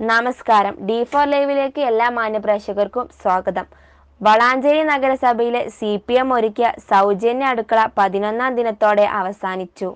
നമസ്കാരം D four ലൈവിലേക്ക് എല്ലാ മാന്യപ്രേക്ഷകർക്കും സ്വാഗതം വളാഞ്ചേരി നഗരസഭയിലെ സി പി എം ഒരുക്കിയ സൗജന്യ അടുക്കള പതിനൊന്നാം ദിനത്തോടെ അവസാനിച്ചു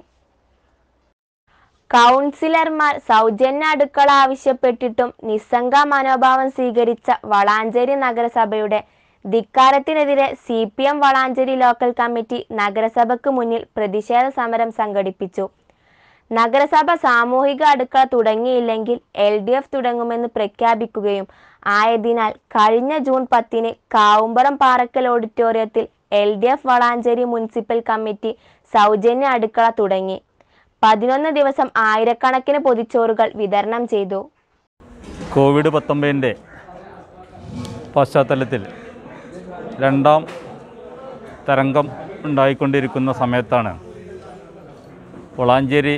കൗൺസിലർമാർ സൗജന്യ അടുക്കള ആവശ്യപ്പെട്ടിട്ടും നിസ്സംഗ മനോഭാവം സ്വീകരിച്ച വളാഞ്ചേരി നഗരസഭയുടെ ധിക്കാരത്തിനെതിരെ C P M Valanchery local committee നഗരസഭയ്ക്ക് മുന്നിൽ പ്രതിഷേധ സമരം സംഘടിപ്പിച്ചു നഗരസഭ സാമൂഹിക അടുക്കള തുടങ്ങിയില്ലെങ്കിൽ എൽ ഡി എഫ് തുടങ്ങുമെന്ന് പ്രഖ്യാപിക്കുകയും ആയതിനാൽ കഴിഞ്ഞ ജൂൺ പത്തിന് കാവുമ്പറം പാറക്കൽ ഓഡിറ്റോറിയത്തിൽ L D F Valanchery municipal committee സൗജന്യ അടുക്കള തുടങ്ങി പതിനൊന്ന് ദിവസം ആയിരക്കണക്കിന് പൊതിച്ചോറുകൾ വിതരണം ചെയ്തു കോവിഡ് പത്തൊമ്പതിൻ്റെ പശ്ചാത്തലത്തിൽ രണ്ടാം തരംഗം ഉണ്ടായിക്കൊണ്ടിരിക്കുന്ന സമയത്താണ് Valanchery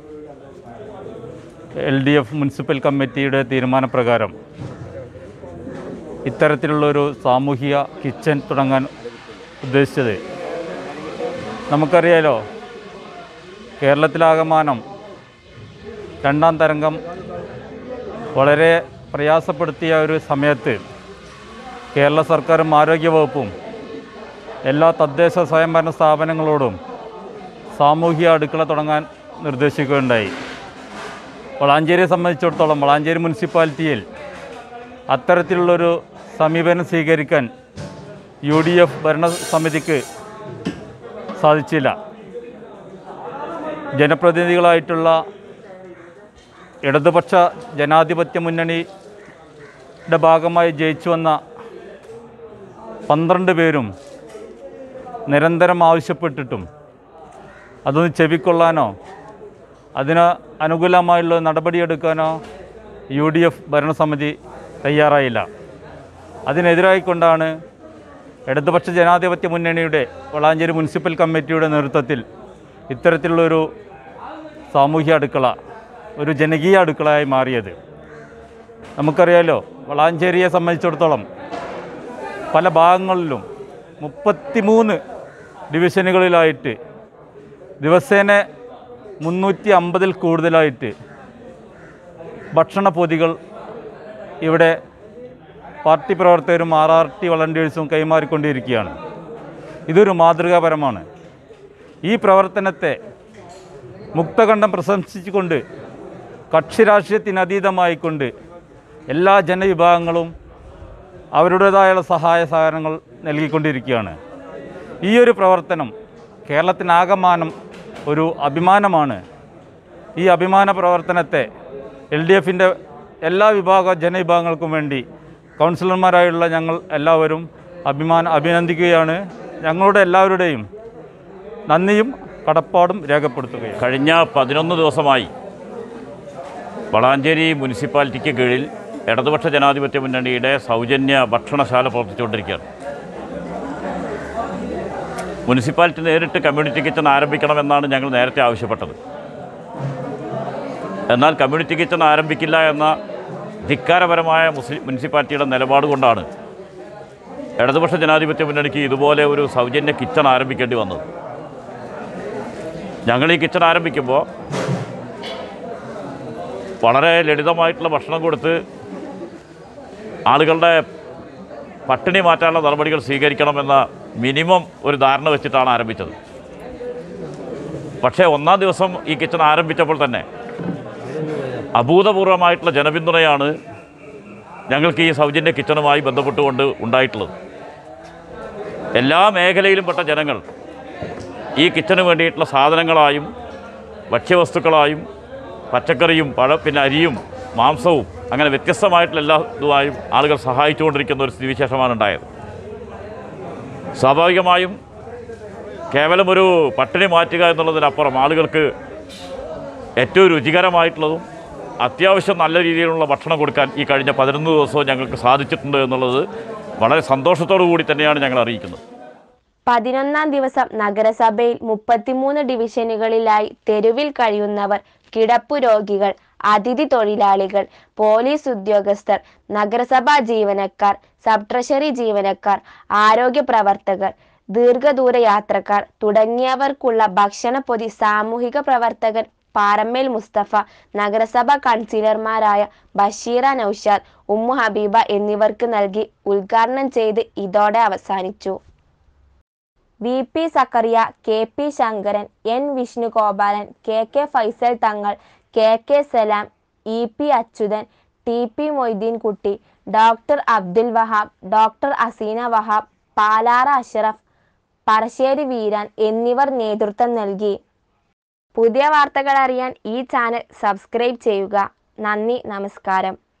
L D F municipal കമ്മിറ്റിയുടെ തീരുമാനപ്രകാരം ഇത്തരത്തിലുള്ളൊരു സാമൂഹിക കിച്ചൺ തുടങ്ങാൻ ഉദ്ദേശിച്ചത് നമുക്കറിയാലോ കേരളത്തിലാകമാനം രണ്ടാം തരംഗം വളരെ പ്രയാസപ്പെടുത്തിയ ഒരു സമയത്ത് കേരള സർക്കാരും ആരോഗ്യവകുപ്പും എല്ലാ തദ്ദേശ സ്വയംഭരണ സ്ഥാപനങ്ങളോടും സാമൂഹിക അടുക്കള തുടങ്ങാൻ നിർദ്ദേശിക്കുകയുണ്ടായി വളാഞ്ചേരിയെ സംബന്ധിച്ചിടത്തോളം വളാഞ്ചേരി മുനിസിപ്പാലിറ്റിയിൽ അത്തരത്തിലുള്ളൊരു സമീപനം സ്വീകരിക്കാൻ യു ഡി എഫ് ഭരണസമിതിക്ക് സാധിച്ചില്ല ജനപ്രതിനിധികളായിട്ടുള്ള ഇടതുപക്ഷ ജനാധിപത്യ മുന്നണിയുടെ ഭാഗമായി ജയിച്ചു വന്ന പന്ത്രണ്ട് പേരും നിരന്തരം ആവശ്യപ്പെട്ടിട്ടും അതൊന്ന് ചെവിക്കൊള്ളാനോ അതിന് അനുകൂലമായുള്ള നടപടിയെടുക്കാനോ യു ഡി എഫ് ഭരണസമിതി തയ്യാറായില്ല അതിനെതിരായിക്കൊണ്ടാണ് ഇടതുപക്ഷ ജനാധിപത്യ മുന്നണിയുടെ വളാഞ്ചേരി മുനിസിപ്പൽ കമ്മിറ്റിയുടെ നേതൃത്വത്തിൽ ഇത്തരത്തിലുള്ളൊരു സാമൂഹ്യ അടുക്കള ഒരു ജനകീയ അടുക്കളയായി മാറിയത് നമുക്കറിയാലോ വളാഞ്ചേരിയെ സംബന്ധിച്ചിടത്തോളം പല ഭാഗങ്ങളിലും മുപ്പത്തിമൂന്ന് ഡിവിഷനുകളിലായിട്ട് ദിവസേന മുന്നൂറ്റി അമ്പതിൽ കൂടുതലായിട്ട് ഭക്ഷണ പൊതികൾ ഇവിടെ പാർട്ടി പ്രവർത്തകരും ആർ ആർ ടി വളണ്ടിയേഴ്സും കൈമാറിക്കൊണ്ടിരിക്കുകയാണ് ഇതൊരു മാതൃകാപരമാണ് ഈ പ്രവർത്തനത്തെ മുക്തകണ്ഠം പ്രശംസിച്ചുകൊണ്ട് കക്ഷിരാഷ്ട്രീയത്തിനതീതമായിക്കൊണ്ട് എല്ലാ ജനവിഭാഗങ്ങളും അവരുടേതായുള്ള സഹായ സഹകരണങ്ങൾ നൽകിക്കൊണ്ടിരിക്കുകയാണ് ഈ ഒരു പ്രവർത്തനം കേരളത്തിനാകമാനം ഒരു അഭിമാനമാണ് ഈ അഭിമാന പ്രവർത്തനത്തെ എൽ ഡി എഫിൻ്റെ എല്ലാ വിഭാഗ ജനവിഭാഗങ്ങൾക്കും വേണ്ടി കൗൺസിലർമാരായുള്ള ഞങ്ങൾ എല്ലാവരും അഭിമാന അഭിനന്ദിക്കുകയാണ് ഞങ്ങളുടെ എല്ലാവരുടെയും നന്ദിയും കടപ്പാടും രേഖപ്പെടുത്തുകയാണ് കഴിഞ്ഞ പതിനൊന്ന് ദിവസമായി വളാഞ്ചേരി മുനിസിപ്പാലിറ്റിക്ക് കീഴിൽ ഇടതുപക്ഷ ജനാധിപത്യ മുന്നണിയുടെ സൗജന്യ ഭക്ഷണശാല പ്രവർത്തിച്ചുകൊണ്ടിരിക്കുകയാണ് മുനിസിപ്പാലിറ്റി നേരിട്ട് കമ്മ്യൂണിറ്റി കിച്ചൺ ആരംഭിക്കണമെന്നാണ് ഞങ്ങൾ നേരത്തെ ആവശ്യപ്പെട്ടത് എന്നാൽ കമ്മ്യൂണിറ്റി കിച്ചൺ ആരംഭിക്കില്ല എന്ന ധിക്കാരപരമായ മുസ്ലിം മുനിസിപ്പാലിറ്റിയുടെ നിലപാട് കൊണ്ടാണ് ഇടതുപക്ഷ ജനാധിപത്യ മുന്നണിക്ക് ഇതുപോലെ ഒരു സൗജന്യ കിച്ചൺ ആരംഭിക്കേണ്ടി വന്നത് ഞങ്ങൾ ഈ കിച്ചൺ ആരംഭിക്കുമ്പോൾ വളരെ ലളിതമായിട്ടുള്ള ഭക്ഷണം കൊടുത്ത് ആളുകളുടെ പട്ടിണി മാറ്റാനുള്ള നടപടികൾ സ്വീകരിക്കണമെന്ന മിനിമം ഒരു ധാരണ വെച്ചിട്ടാണ് ആരംഭിച്ചത് പക്ഷേ ഒന്നാം ദിവസം ഈ കിച്ചൺ ആരംഭിച്ചപ്പോൾ തന്നെ അഭൂതപൂർവമായിട്ടുള്ള ജനപിന്തുണയാണ് ഞങ്ങൾക്ക് ഈ സൗജന്യ കിച്ചണുമായി ബന്ധപ്പെട്ടുകൊണ്ട് ഉണ്ടായിട്ടുള്ളത് എല്ലാ മേഖലയിലും പെട്ട ജനങ്ങൾ ഈ കിച്ചന് വേണ്ടിയിട്ടുള്ള സാധനങ്ങളായും ഭക്ഷ്യവസ്തുക്കളായും പച്ചക്കറിയും പഴ പിന്നെ അരിയും മാംസവും അങ്ങനെ വ്യത്യസ്തമായിട്ടുള്ള എല്ലാ ഇതുമായും ആളുകൾ സഹായിച്ചുകൊണ്ടിരിക്കുന്ന ഒരു സ്ഥിതിവിശേഷമാണ് ഉണ്ടായത് സ്വാഭാവികമായും കേവലം ഒരു പട്ടിണി മാറ്റുക എന്നുള്ളതിനപ്പുറം ആളുകൾക്ക് ഏറ്റവും രുചികരമായിട്ടുള്ളതും അത്യാവശ്യം നല്ല രീതിയിലുള്ള ഭക്ഷണം കൊടുക്കാൻ ഈ കഴിഞ്ഞ പതിനൊന്ന് ദിവസവും ഞങ്ങൾക്ക് സാധിച്ചിട്ടുണ്ട് എന്നുള്ളത് വളരെ സന്തോഷത്തോടു കൂടി തന്നെയാണ് ഞങ്ങൾ അറിയിക്കുന്നത് പതിനൊന്നാം ദിവസം നഗരസഭയിൽ മുപ്പത്തിമൂന്ന് ഡിവിഷനുകളിലായി തെരുവിൽ കഴിയുന്നവർ കിടപ്പു രോഗികൾ അതിഥി തൊഴിലാളികൾ പോലീസ് ഉദ്യോഗസ്ഥർ നഗരസഭാ ജീവനക്കാർ സബ് ട്രഷറി ജീവനക്കാർ ആരോഗ്യ പ്രവർത്തകർ ദീർഘദൂര യാത്രക്കാർ തുടങ്ങിയവർക്കുള്ള ഭക്ഷണപ്പൊതി സാമൂഹിക പ്രവർത്തകൻ പാറമ്മേൽ മുസ്തഫ നഗരസഭ കൗൺസിലർമാരായ ബഷീറ നൌഷാദ് ഉമ്മു ഹബീബ എന്നിവർക്ക് നൽകി ഉദ്ഘാടനം ചെയ്ത് ഇതോടെ അവസാനിച്ചു V P Sakkariya K P Sankaran N Vishnugopalan K K Faisal Thangal K K Salam E P Achuthan T P Moideenkutty doctor Abdul Wahab doctor Aseena Wahab Palara Ashraf Parassery Veeran എന്നിവർ നേതൃത്വം നൽകി പുതിയ വാർത്തകൾ അറിയാൻ ഈ ചാനൽ സബ്സ്ക്രൈബ് ചെയ്യുക നന്ദി നമസ്കാരം